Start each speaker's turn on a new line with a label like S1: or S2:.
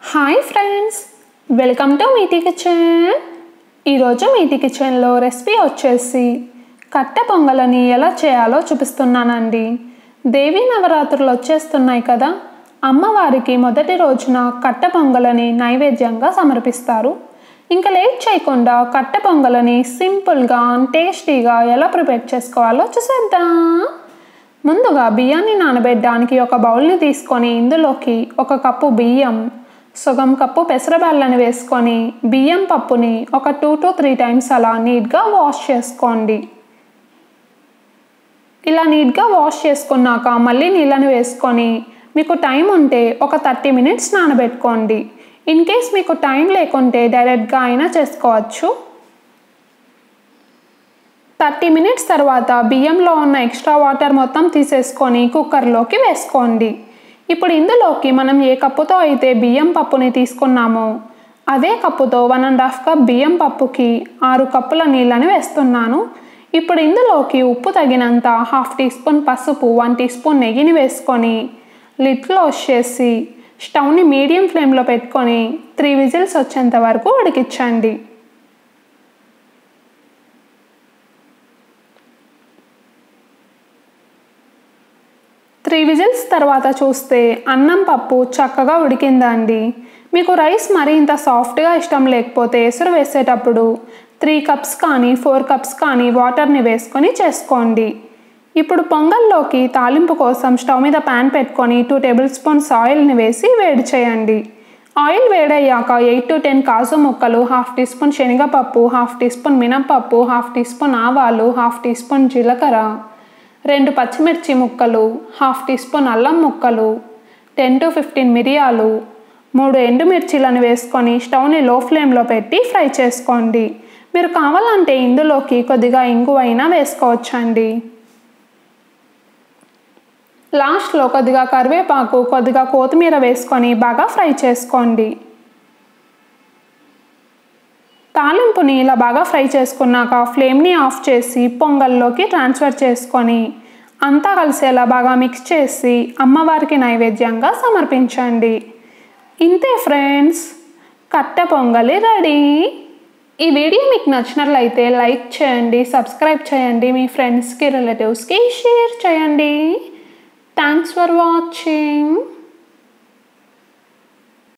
S1: hi friends welcome to Meeti kitchen ఈరోజు మీటి కిచెన్లో recipe వచ్చేసి కట్టె పొంగలని ఎలా చేయాలో చూపిస్తున్నానండి దేవీ నవరాత్రులు వచ్చేస్తున్నాయి కదా అమ్మవారికి మొదటి రోజున కట్టె పొంగలని నైవేద్యంగా సమర్పిస్తారు ఇంకా లేట్ చేయకుండా కట్టె పొంగలని సింపుల్గా టేస్టీగా ఎలా ప్రిపేర్ చేసుకోవాలో చూసేద్దాం ముందుగా బియ్యాన్ని నానబెట్టడానికి ఒక బౌల్ని తీసుకొని ఇందులోకి ఒక కప్పు బియ్యం సగం కప్పు పెసరబెల్లని వేసుకొని బియ్యం పప్పుని ఒక టూ టు త్రీ టైమ్స్ అలా నీట్గా వాష్ చేసుకోండి ఇలా నీట్గా వాష్ చేసుకున్నాక మళ్ళీ నీళ్ళని వేసుకొని మీకు టైం ఉంటే ఒక థర్టీ మినిట్స్ నానబెట్టుకోండి ఇన్ కేస్ మీకు టైం లేకుంటే డైరెక్ట్గా అయినా చేసుకోవచ్చు థర్టీ మినిట్స్ తర్వాత బియ్యంలో ఉన్న ఎక్స్ట్రా వాటర్ మొత్తం తీసేసుకొని కుక్కర్లోకి వేసుకోండి ఇప్పుడు ఇందులోకి మనం ఏ కప్పుతో అయితే బియ్యం పప్పుని తీసుకున్నామో అదే కప్పుతో వన్ అండ్ హాఫ్ కప్ బియ్యం పప్పుకి ఆరు కప్పుల నీళ్ళని వేస్తున్నాను ఇప్పుడు ఇందులోకి ఉప్పు తగినంత హాఫ్ టీ స్పూన్ పసుపు వన్ టీ స్పూన్ నెయ్యిని వేసుకొని లిడ్ క్లోజ్ చేసి స్టవ్ని మీడియం ఫ్లేమ్లో పెట్టుకొని త్రీ విజిల్స్ వచ్చేంత వరకు ఉడికించండి త్రీ విజిల్స్ తర్వాత చూస్తే అన్నం పప్పు చక్కగా ఉడికిందండి మీకు రైస్ మరీ ఇంత సాఫ్ట్గా ఇష్టం లేకపోతే ఎసురు వేసేటప్పుడు త్రీ కప్స్ కానీ ఫోర్ కప్స్ కానీ వాటర్ని వేసుకొని చేసుకోండి ఇప్పుడు పొంగల్లోకి తాలింపు కోసం స్టవ్ మీద ప్యాన్ పెట్టుకొని టూ టేబుల్ స్పూన్స్ ఆయిల్ని వేసి వేడి చేయండి ఆయిల్ వేడయ్యాక ఎయిట్ టు టెన్ కాజు ముక్కలు హాఫ్ టీ స్పూన్ శనగపప్పు హాఫ్ టీ స్పూన్ మినపప్పు హాఫ్ టీ స్పూన్ ఆవాలు హాఫ్ టీ స్పూన్ జీలకర్ర రెండు పచ్చిమిర్చి ముక్కలు హాఫ్ టీ స్పూన్ అల్లం ముక్కలు టెన్ టు ఫిఫ్టీన్ మిరియాలు మూడు ఎండుమిర్చీలను వేసుకొని స్టవ్ని లో ఫ్లేమ్లో పెట్టి ఫ్రై చేసుకోండి మీరు కావాలంటే ఇందులోకి కొద్దిగా ఇంగువైనా వేసుకోవచ్చండి లాస్ట్లో కొద్దిగా కరివేపాకు కొద్దిగా కొత్తిమీర వేసుకొని బాగా ఫ్రై చేసుకోండి తాలింపుని ఇలా బాగా ఫ్రై చేసుకున్నాక ఫ్లేమ్ని ఆఫ్ చేసి పొంగల్లోకి ట్రాన్స్ఫర్ చేసుకొని అంతా కలిసేలా బాగా మిక్స్ చేసి అమ్మవారికి నైవేద్యంగా సమర్పించండి ఇంతే ఫ్రెండ్స్ కట్టె పొంగలి రెడీ ఈ వీడియో మీకు నచ్చినట్లయితే లైక్ చేయండి సబ్స్క్రైబ్ చేయండి మీ ఫ్రెండ్స్కి రిలేటివ్స్కి షేర్ చేయండి థ్యాంక్స్ ఫర్ వాచింగ్